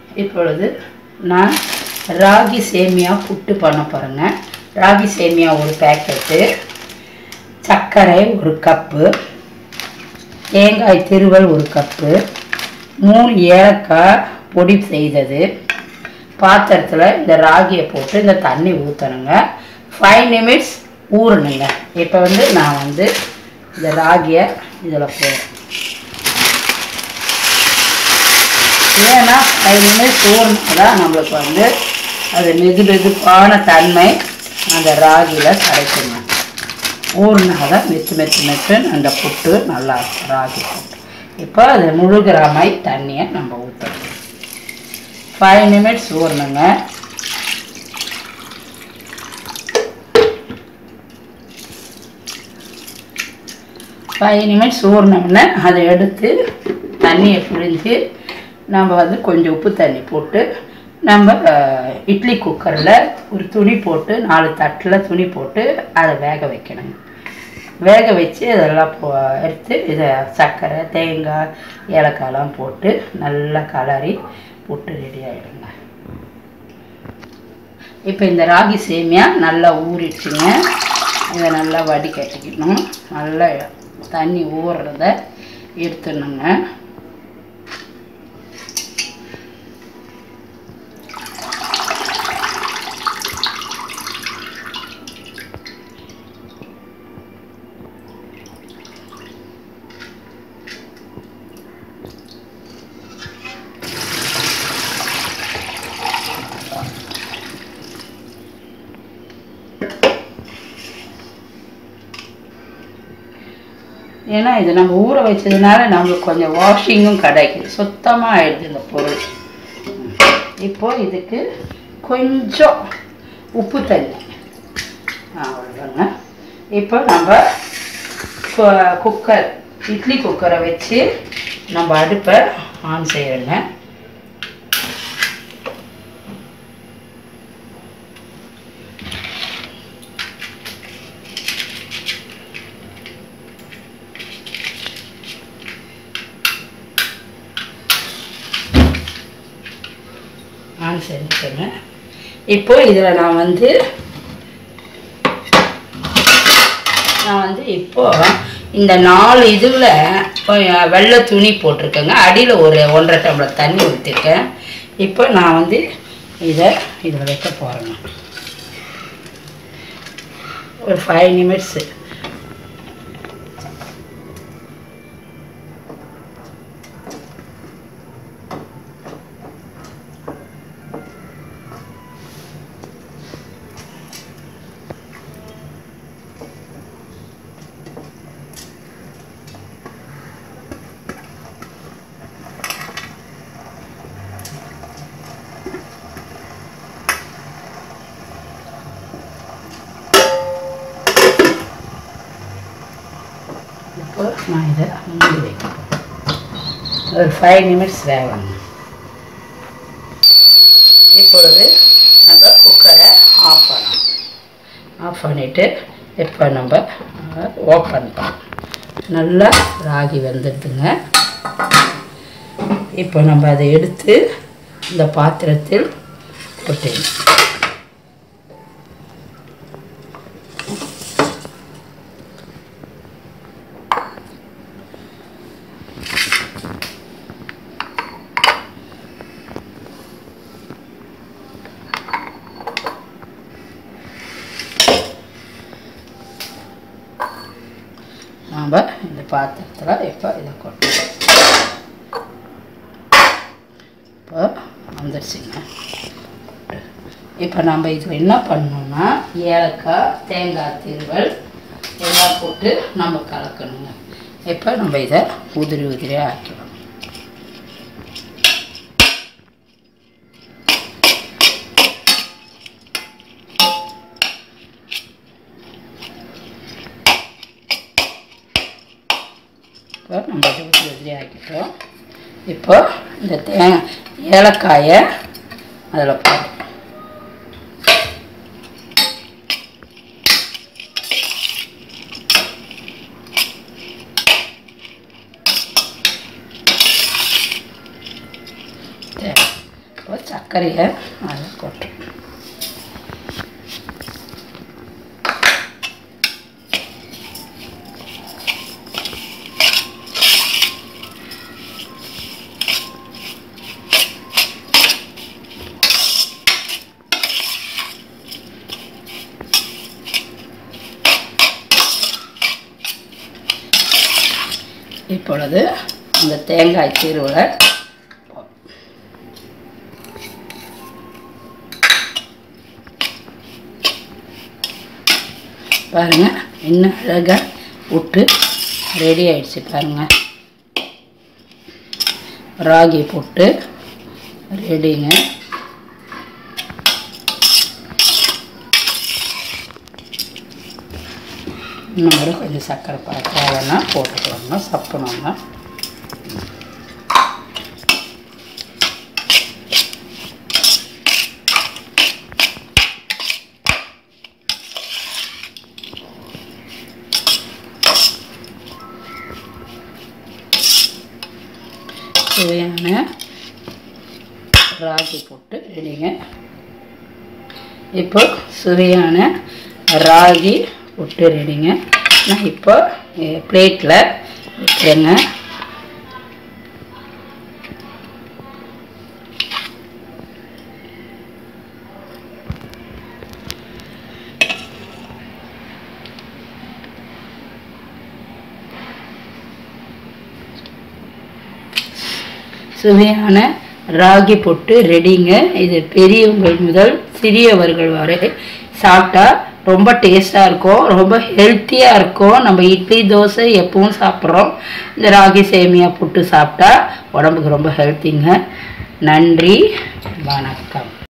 இப்பொழுது நான் ராகி சேமியா புட்டு பண்ண போகிறேங்க ராகி சேமியா ஒரு பேக்கெட்டு சர்க்கரை ஒரு கப்பு தேங்காய் திருவல் ஒரு கப்பு மூணு ஏலக்காய் பொடி செய்தது பாத்திரத்தில் இந்த ராகியை போட்டு இந்த தண்ணி ஊற்றணுங்க ஃபைவ் நிமிட்ஸ் ஊறணுங்க இப்போ வந்து நான் வந்து இந்த ராகியை இதில் போடுறேன் ஏன்னா ஃபைவ் மினிட்ஸ் ஊறினா தான் நம்மளுக்கு வந்து அது மெது மெதுப்பான தன்மை அந்த ராகியில் கிடைக்குங்க ஊறினா தான் மெத்து மெத்து மெத்து அந்த புட்டு நல்லா இருக்கும் ராகி புட்டு இப்போ அது முழுகிற மாதிரி தண்ணியை நம்ம ஊற்றணும் ஃபைவ் நிமிட்ஸ் ஊறணுங்க ஃபைவ் நிமிட்ஸ் ஊறினோம்னா அதை எடுத்து தண்ணியை பிழிஞ்சு நம்ம வந்து கொஞ்சம் உப்பு தண்ணி போட்டு நம்ம அஹ், இட்லி குக்கரில் ஒரு துணி போட்டு நாலு தட்டில் துணி போட்டு அதை வேக வைக்கணுங்க வேக வச்சு அதெல்லாம் போ எடுத்து இதை சர்க்கரை தேங்காய் ஏலக்காயெல்லாம் போட்டு நல்லா கலரி புட்டு ரெடி ஆகிடுங்க இப்போ இந்த ராகி சேமியா நல்லா ஊறிடுச்சுங்க இதை நல்லா வடிகட்டிக்கணும் நல்லா தண்ணி ஊறுறத எடுத்துடணுங்க ஏன்னா இது நம்ம ஊற வச்சதுனால நம்மளுக்கு கொஞ்சம் வாஷிங்கும் கிடைக்குது சுத்தமாக ஆயிடுது இந்த பொருள் இப்போ இதுக்கு கொஞ்சம் உப்பு தண்ணி அவ்வளோதாங்க இப்போ நம்ம கு- குக்கர் இட்லி குக்கரை வச்சு நம்ம அடுப்பை ஆன் செய்யறோங்க ஆன் செஞ்சுட்டேங்க இப்போ இதில் நான் வந்து நான் வந்து இப்போ இந்த நாலு இதில் வெள்ளை துணி போட்டிருக்கேங்க அடியில் ஒரு ஒன்றரை டம்ளர் தண்ணி ஊற்றிருக்கேன் இப்போ நான் வந்து இதை இதில் வைக்க போகிறேங்க ஒரு ஃபைவ் நிமிட்ஸு இப்போ நான் இதை மூடி வைக்கிறேன் ஒரு ஃபைவ் நிமிட்ஸ் வேகணும் இப்பொழுது நம்ம குக்கரை ஆஃப் பண்ணணும் ஆஃப் பண்ணிவிட்டு இப்போ நம்ம ஓப்பன் பண்ணணும் நல்லா ராகி வெந்துடுதுங்க இப்போ நம்ம அதை எடுத்து இந்த பாத்திரத்தில் கொட்டிடணும் நாம் இந்த பாத்திரத்தில் இப்போ இதை கொட்டணும் இப்போ வந்துடுச்சுங்க இப்போ நம்ம இதில் என்ன பண்ணணும்னா ஏலக்காய் தேங்காய் திருவல் எல்லாம் போட்டு நம்ம கலக்கணுங்க இப்போ நம்ம இதை உதிரி உதிரியாக ஆக்கிடணும் இப்போ நம்ம இதை உதிரி உதிரி ஆக்கிட்டோம் இப்போ இந்த தே ஏலக்காயை அதில் போடணும் இப்போ சர்க்கரையை அதில் போட்டு இப்பொழுது அந்த தேங்காய் தீர்வில் பாருங்க இன்னும் அழகாக விட்டு ரெடி ஆயிடுச்சு பாருங்க ராகி போட்டு ரெடிங்க இன்னும் ஒரு கொஞ்சம் சர்க்கரை பால் தேவைன்னா போட்டுக்கலாங்க சப்பணுங்க சுவையான ராகி போட்டு ரெடிங்க இப்போ சுவையான ராகி புட்டு ரெடிங்க நான் இப்போ பிளேட்டில் வைக்கிறேங்க சுவையான ராகி பொட்டு ரெடிங்க இது பெரியவங்கள் முதல் சிறியவர்கள் வரை சாப்பிட்டா ரொம்ப டேஸ்ட்டாக இருக்கும் ரொம்ப ஹெல்த்தியாக இருக்கும் நம்ம இட்லி தோசை எப்பவும் சாப்பிட்றோம் இந்த ராகி சேமியா புட்டு சாப்பிட்டா உடம்புக்கு ரொம்ப ஹெல்த்திங்க நன்றி வணக்கம்